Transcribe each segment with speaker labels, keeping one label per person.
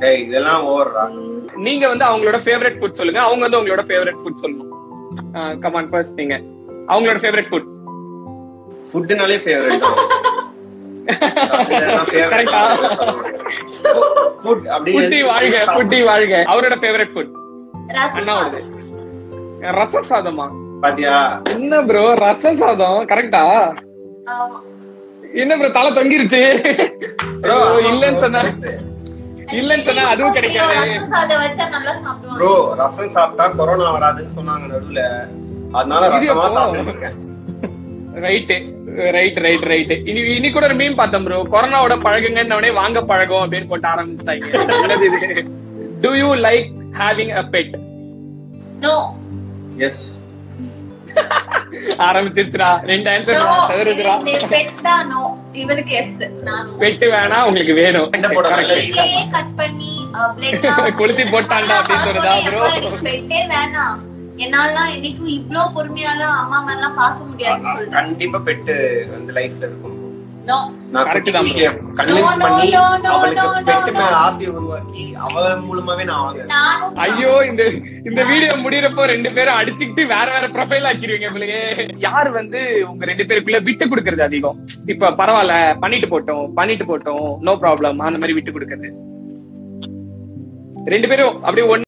Speaker 1: டேய் இதெல்லாம் ஓவர்டா
Speaker 2: நீங்க வந்து அவங்களோட ஃபேவரட் ஃபுட் சொல்லுங்க அவங்க வந்து உங்களோட ஃபேவரட் ஃபுட் சொல்லணும் கமான் ஃபர்ஸ்ட் நீங்க அவங்களோட ஃபேவரட் ஃபுட்
Speaker 1: ஃபுட்னாலே ஃபேவரட்
Speaker 2: கரெக்டா
Speaker 1: ஃபுட்
Speaker 2: புட்டி வாழ்க புட்டி வாழ்க அவரோட ஃபேவரட் ஃபுட்
Speaker 3: ரசம்
Speaker 2: அண்ணாவோடது ரசம் சாதமா
Speaker 1: பாத்தியா
Speaker 2: என்ன ப்ரோ ரசம் சாதம் கரெக்டா
Speaker 3: ஆமா
Speaker 2: என்ன ப்ரோ தலை தொங்கிருச்சு
Speaker 1: Bro,
Speaker 2: ஐயோ,
Speaker 1: ஆமா
Speaker 2: இல்லன்னு
Speaker 1: bro,
Speaker 2: சொன்னா
Speaker 1: correct.
Speaker 2: இல்லன்னு சொன்னா அதுவும் கிடைக்காது
Speaker 3: ரசம் சாதம் வச்சா நல்லா சாப்பிடுவாங்க
Speaker 1: ப்ரோ ரசம் சாப்பிட்டா கொரோனா வராதுன்னு சொன்னாங்க நடுவுல அதனால
Speaker 2: இது
Speaker 1: ரசமா
Speaker 2: அப்போ-
Speaker 1: சாப்பிட்டு இருக்கேன்
Speaker 2: ரைட் ரைட் ரைட் ரைட் இனி இனி கூட ஒரு மீன் பார்த்தேன் ப்ரோ கொரோனாவோட பழகுங்கன்னு உடனே வாங்க பழகும் அப்படின்னு போட்டு ஆரம்பிச்சிட்டாங்க என்னது இது do you like having a pet
Speaker 3: no
Speaker 1: yes
Speaker 2: ஆரம்பிச்சிருச்சுடா ரெண்டு ஆன்சர்
Speaker 3: நோ
Speaker 2: சதுருதுரா
Speaker 3: பெட் தான் நோ இவனுக்கு எஸ் நானும்
Speaker 2: பெட்டு வேணா உங்களுக்கு வேணும்
Speaker 1: என்ன போட
Speaker 2: Correct.
Speaker 3: வீட்லயே கட் பண்ணி பிளேட்
Speaker 2: கொளுத்தி போட்டான்டா அப்படின்னு சொல்றதா bro?
Speaker 3: பெட்டே வேணாம் என்னாலாம் என்னைக்கும் இவ்ளோ பொறுமையாலாம் அம்மா மேலாம் பார்க்க முடியாதுன்னு சொல்லிட்டேன்
Speaker 1: கண்டிப்பா பெட்டு வந்து லைஃப்ல இருக்கும் bro.
Speaker 3: நோ
Speaker 1: நான்
Speaker 2: Correct
Speaker 1: குட்டி
Speaker 2: தான்
Speaker 1: குட்டியை
Speaker 3: No,
Speaker 1: convince
Speaker 3: no,
Speaker 1: பண்ணி
Speaker 3: no, no,
Speaker 1: அவளுக்கு
Speaker 3: no,
Speaker 1: பெட்டு
Speaker 3: no,
Speaker 1: மேல
Speaker 3: no.
Speaker 1: ஆசையை உருவாக்கி அவ மூலமாவே நான் வாங்குறேன்
Speaker 3: நானும்
Speaker 2: ஐயோ இந்த இந்த வீடியோ முடியறப்போ ரெண்டு பேரும் அடிச்சுக்கிட்டு வேற வேற ப்ரொஃபைல் ஆக்கிடுவீங்க உங்களுக்கு யார் வந்து உங்க ரெண்டு பேருக்குள்ள விட்டு கொடுக்கறது அதிகம் இப்ப பரவாயில்ல பண்ணிட்டு போட்டோம் பண்ணிட்டு போட்டோம் நோ ப்ராப்ளம் அந்த மாதிரி விட்டு கொடுக்கறது ரெண்டு பேரும் அப்படியே ஒன்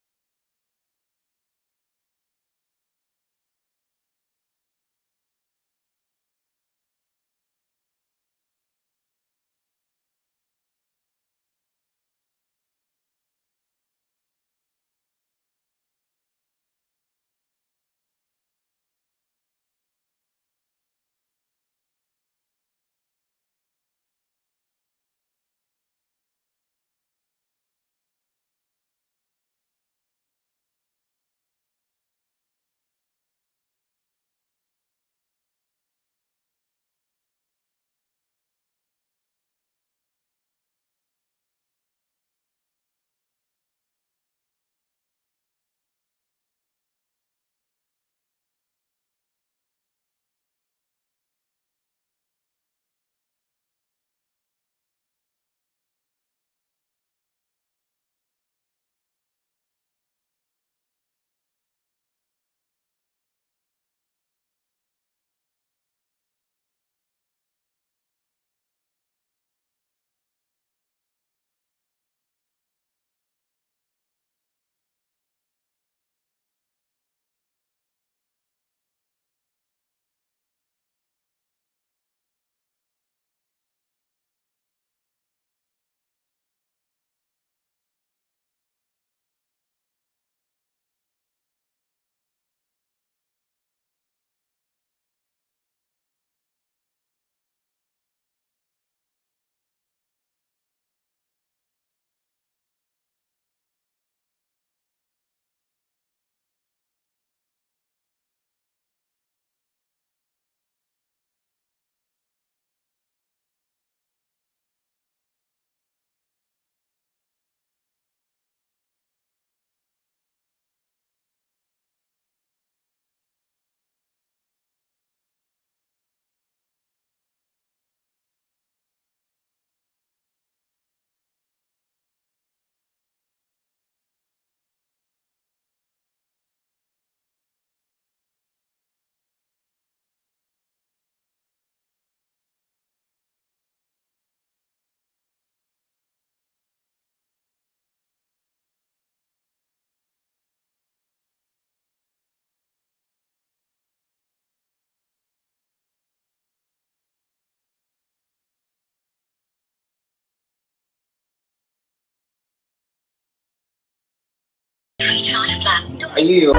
Speaker 1: ஐயோ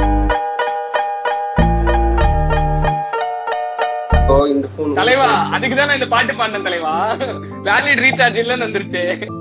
Speaker 1: ஓ இந்த போன்
Speaker 2: தலைவா அதுக்கு தான் இந்த பாட்டு பாடினேன் தலைவா வேலிட் ரீசார்ஜ் இல்லைன்னு வந்துருச்சு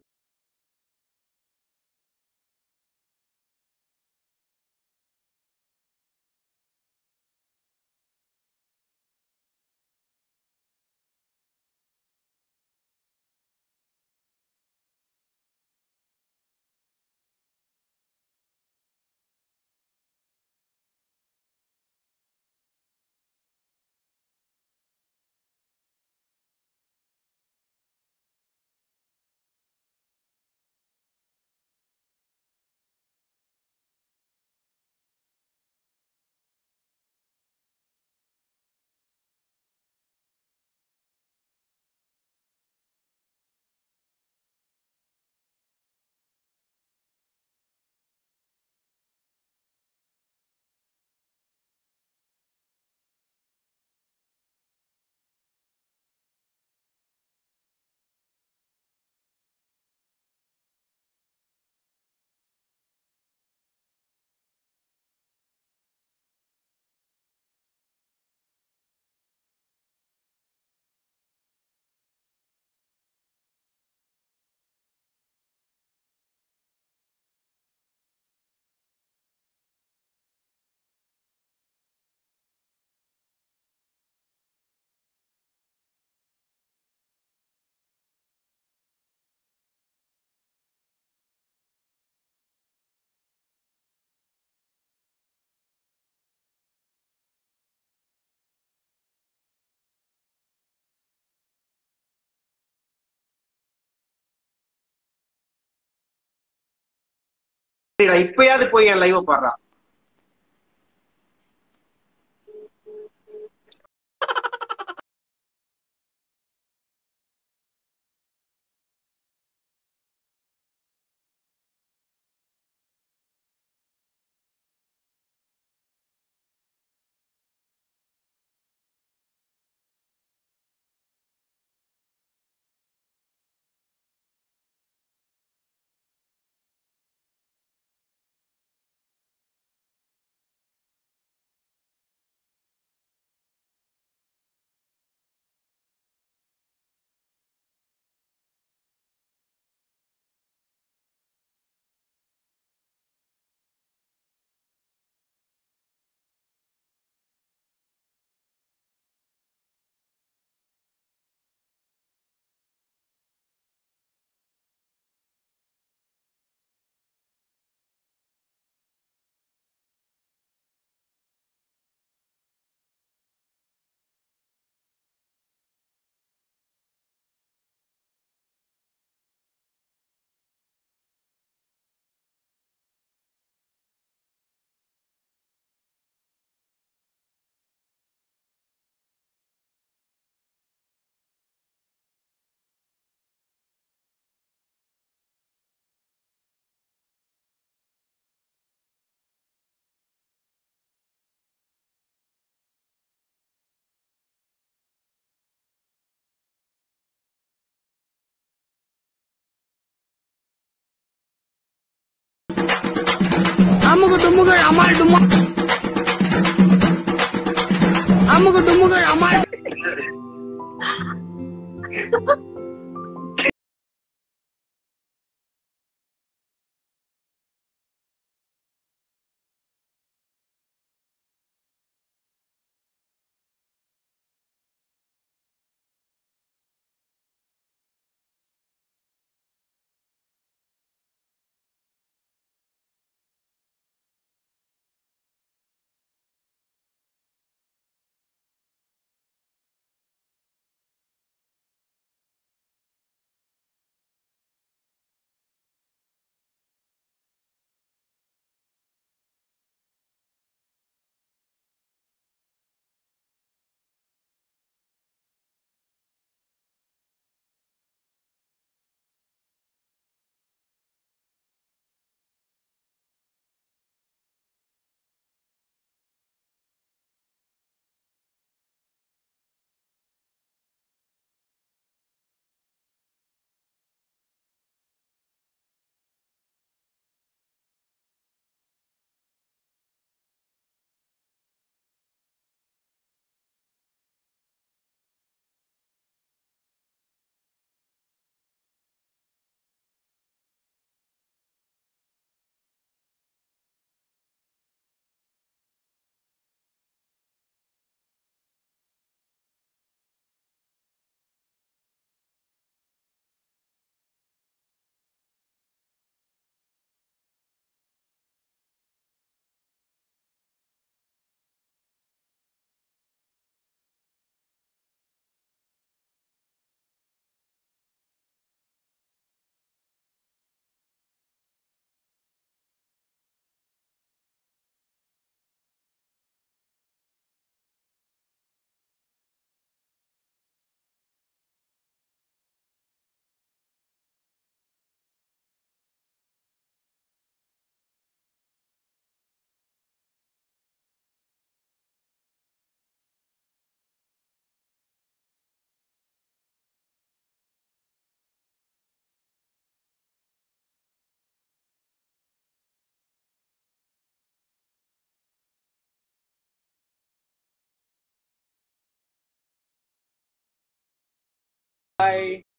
Speaker 1: சரிடா இப்பயாவது போய் என் லைவ் பாடுறா
Speaker 4: அமுகு டுமுகள் அமால் டுமா அமுகு டுமுகள் அமால்
Speaker 2: பாய்